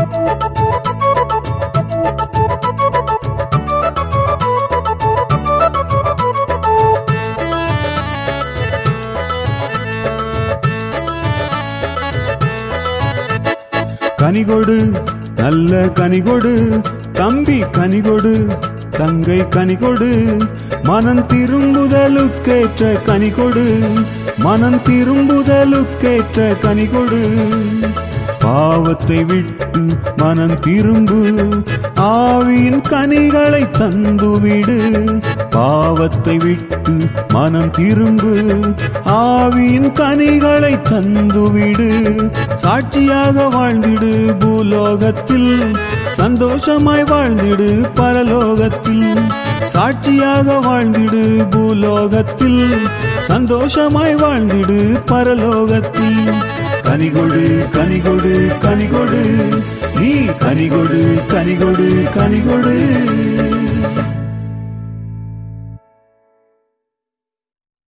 கனிகொடு நல்ல கனிகொடு தம்பி கனிகொடு தங்கை கனிகொடு மனம் திரும்புதலுக்கேற்ற கனிகொடு மனம் திரும்புதலுக்கேற்ற கனிகொடு பாவத்தை விட்டு மனம் திரும்பு ஆவியின் கனிகளை தந்துவிடு பாவத்தை விட்டு மனம் திரும்பு ஆவியின் கனிகளை தந்துவிடு சாட்சியாக வாழ்ந்திடு பூலோகத்தில் சந்தோஷமாய் வாழ்ந்திடு பரலோகத்தில் சாட்சியாக வாழ்ந்திடு பூலோகத்தில் சந்தோஷமாய் வாழ்ந்திடு பரலோகத்தில் கனிகொடு கனிகொடு கனிகொடு நீ கனிகொடு கனிகொடு கனிகொடு